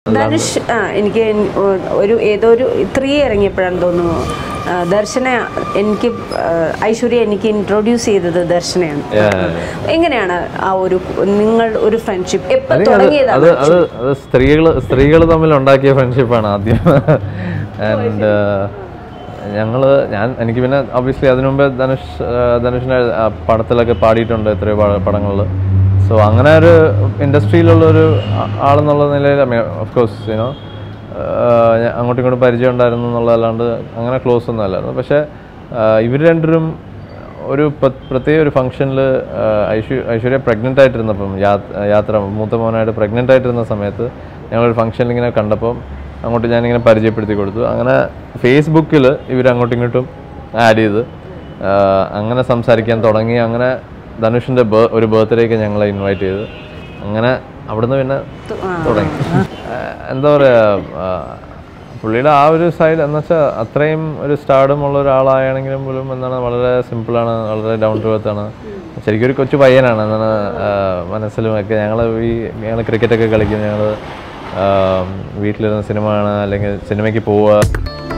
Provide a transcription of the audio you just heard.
ധനുഷ് ആ എനിക്ക് ഒരു ഏതോ ഒരു ത്രീ ഇറങ്ങിയപ്പോഴാണ് തോന്നുന്നു ആ, ദർശന എനിക്ക് ആ, ഐശ്വര്യ എനിക്ക് ഇൻട്രൊഡ്യൂസ് ചെയ്തത് ദർശനയാണ് എങ്ങനെയാണ് ആ ഒരു നിങ്ങൾ ഒരു ഫ്രണ്ട്ഷിപ്പ് എപ്പോൾ അത് അത് തുടങ്ങിയതാണ് അത് അത് സ്ത്രീകൾ സ്ത്രീകൾ തമ്മിൽ ഉണ്ടാക്കിയ ഫ്രണ്ട്ഷിപ്പാണ് ആദ്യം ആൻഡ് ഞങ്ങൾ ഞാൻ എനിക്ക് പിന്നെ ഒബ്വിയസ്ലി അതിനു മുമ്പേ ധനുഷ് ആ, ധനുഷിൻ്റെ ആ, പടത്തിലൊക്കെ പാടിയിട്ടുണ്ട് എത്രയോ പടങ്ങളിൽ സോ അങ്ങനെ ഒരു ഇൻഡസ്ട്രിയിലുള്ള ഒരു ആ- ആളെന്നുള്ള നിലയിൽ ഓഫ് കോഴ്സ് യുനോ അങ്ങോട്ടും ഇങ്ങോട്ടും പരിചയം ഉണ്ടായിരുന്നു എന്നുള്ളതല്ലാണ്ട് അങ്ങനെ ക്ലോസ് ഒന്നും അല്ലായിരുന്നു പക്ഷേ ഇവർ രണ്ടുപേരും ഒരു പ്ര- പ്രത്യേക ഒരു ഫംഗ്ഷനിൽ ഐശ്വര്യ ഐശ്വര്യ പ്രഗ്നൻ്റ് ആയിട്ടിരുന്നപ്പം യാ- യാത്ര മൂത്ത മോനായിട്ട് പ്രഗ്നൻ്റ് ആയിട്ടിരുന്ന സമയത്ത് ഞങ്ങളൊരു ഫംഗ്ഷനിൽ ഇങ്ങനെ കണ്ടപ്പം അങ്ങോട്ട് ഞാനിങ്ങനെ പരിചയപ്പെടുത്തി കൊടുത്തു അങ്ങനെ ഫേസ്ബുക്കിൽ ഇവർ അങ്ങോട്ടും ഇങ്ങോട്ടും ആഡ് ചെയ്ത് ആ, അങ്ങനെ സംസാരിക്കാൻ തുടങ്ങി അങ്ങനെ ധനുഷിൻ്റെ ബേ ഒരു ബർത്ത്ഡേക്ക് ഞങ്ങളെ ഇൻവൈറ്റ് ചെയ്ത് അങ്ങനെ അവിടുന്ന് പിന്നെ തുടങ്ങി ആ, എന്താ പറയുക പുള്ളിയുടെ ആ ഒരു സൈഡ് എന്ന് വെച്ചാൽ അത്രയും ഒരു സ്റ്റാർഡും ഉള്ള ഒരാളാണെങ്കിലും പോലും എന്താണ് വളരെ സിമ്പിളാണ് വളരെ ഡൗൺ ടു എർത്ത് ആണ് ശരിക്കും ഒരു കൊച്ചു പയ്യനാണ് എന്താണ് ആ, മനസ്സിലും ഒക്കെ ഞങ്ങൾ ഈ ഞങ്ങൾ ക്രിക്കറ്റൊക്കെ കളിക്കും ഞങ്ങൾ വീട്ടിലിരുന്ന് സിനിമ കാണുക അല്ലെങ്കിൽ സിനിമയ്ക്ക് പോവുക